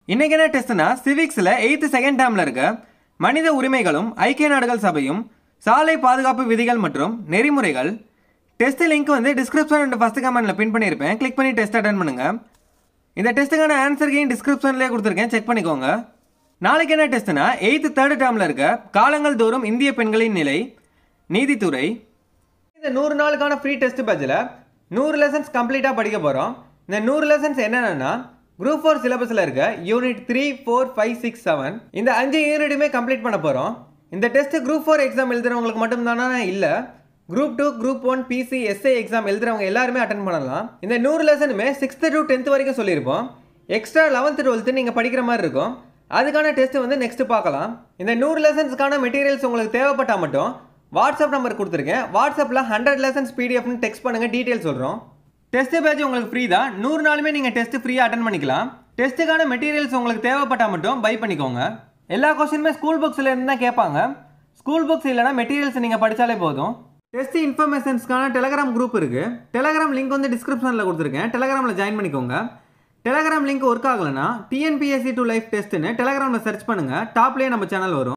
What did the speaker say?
இன்னைக்கு என்ன டெஸ்ட்னா சிவிக்ஸில் eighth second டேர்மில் இருக்க மனித உரிமைகளும் ஐக்கிய நாடுகள் சபையும் சாலை பாதுகாப்பு விதிகள் மற்றும் நெறிமுறைகள் டெஸ்ட் லிங்க் வந்து டிஸ்கிரிப்ஷன் அண்ட் ஃபஸ்ட் கமெண்ட்டில் பின் பண்ணியிருப்பேன் கிளிக் பண்ணி டெஸ்ட் அட்டன் பண்ணுங்கள் இந்த டெஸ்ட்டுக்கான ஆன்சர்கையும் டிஸ்கிரிப்ஷன்லேயே கொடுத்துருக்கேன் செக் பண்ணிக்கோங்க நாளைக்கு என்ன டெஸ்ட்னா எயித்து தேர்ட் டேர்மில் இருக்க காலங்கள் தோறும் இந்திய பெண்களின் நிலை நீதித்துறை இந்த நூறு நாளுக்கான ஃப்ரீ டெஸ்ட் பேட்சில் நூறு லெசன்ஸ் கம்ப்ளீட்டாக படிக்க போகிறோம் இந்த நூறு லெசன்ஸ் என்னென்னா குரூப் ஃபோர் சிலபஸில் இருக்க unit three four five six seven இந்த அஞ்சு யூனிட்டுமே கம்ப்ளீட் பண்ண போகிறோம் இந்த டெஸ்ட் குரூப் ஃபோர் எக்ஸாம் எழுதுறவங்களுக்கு மட்டும்தானா இல்லை group two group one PC S A exam எழுதுறவங்க எல்லாருமே அட்டன் பண்ணலாம் இந்த நூறு லெசனுமே சிக்ஸ்த்து டு டென்த் வரைக்கும் சொல்லியிருப்போம் எக்ஸ்ட்ரா லெவன்த்து டுவெல்த்து நீங்கள் படிக்கிற மாதிரி இருக்கும் அதுக்கான டெஸ்ட் வந்து நெக்ஸ்ட் பார்க்கலாம் இந்த நூறு லெசன்ஸ்க்கான மெட்டீரியல்ஸ் உங்களுக்கு தேவைப்பட்டால் மட்டும் வாட்ஸ்அப் நம்பர் கொடுத்துருக்கேன் வாட்ஸ்அப்பில் ஹண்ட்ரட் லெசன்ஸ் பிடிஎஃப்னு டெக்ஸ்ட் பண்ணுங்கள் டீட்டெயில் சொல்கிறோம் டெஸ்ட் பேட்ச் உங்களுக்கு ஃப்ரீ தான் நூறு நாளுமே நீங்கள் டெஸ்ட் ஃப்ரீயாக அட்டன் பண்ணிக்கலாம் டெஸ்ட்டுக்கான மெட்டீரியல்ஸ் உங்களுக்கு தேவைப்பட்டால் மட்டும் பை பண்ணிக்கோங்க எல்லா கொஸ்டினுமே ஸ்கூல் புக்ஸில் இருந்து தான் கேட்பாங்க ஸ்கூல் புக்ஸ் இல்லைனா மெட்டீரியல்ஸ் நீங்கள் படித்தாலே போதும் டெஸ்ட் இன்ஃபர்மேஷன்ஸ்க்கான டெலகிராம் குரூப் இருக்குது டெலகிராம் லிங்க் வந்து டிஸ்கிரிப்ஷனில் கொடுத்துருக்கேன் டெலகிராமில் ஜாயின் பண்ணிக்கோங்க டெலகிராம் லிங்க் ஒர்க் ஆகலைன்னா டிஎன்பிஎஸ்சி டு லைஃப் டெஸ்ட்னு டெலகிராமில் சர்ச் பண்ணுங்கள் டாப்லேயே நம்ம சேனல் வரும்